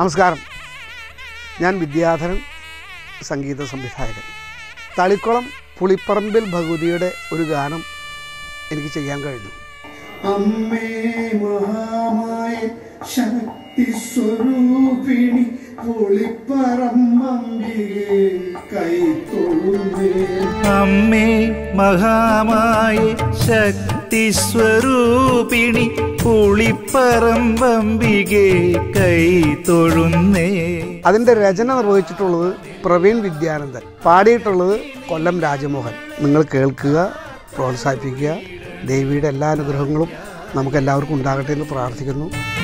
നമസ്കാരം ഞാൻ വിദ്യാധരൻ സംഗീത സംവിധായകൻ തളിക്കുളം പുളിപ്പറമ്പിൽ ഭഗവതിയുടെ ഒരു ഗാനം എനിക്ക് ചെയ്യാൻ കഴിഞ്ഞു അമ്മേ മഹാമായ ശക്തി സ്വരൂപിണി പൊളിപ്പറമ്പികെ കൈത്തൊഴുന്നേ അമ്മേ മഹാമായ ശക്തി സ്വരൂപിണി പുളിപ്പറമ്പമ്പികെ കൈ തൊഴുന്നേ അതിൻ്റെ രചന നിർവഹിച്ചിട്ടുള്ളത് പ്രവീൺ വിദ്യാനന്ദൻ പാടിയിട്ടുള്ളത് കൊല്ലം രാജമോഹൻ നിങ്ങൾ കേൾക്കുക പ്രോത്സാഹിപ്പിക്കുക ദേവിയുടെ എല്ലാ അനുഗ്രഹങ്ങളും നമുക്ക് എല്ലാവർക്കും ഉണ്ടാകട്ടെ എന്ന് പ്രാർത്ഥിക്കുന്നു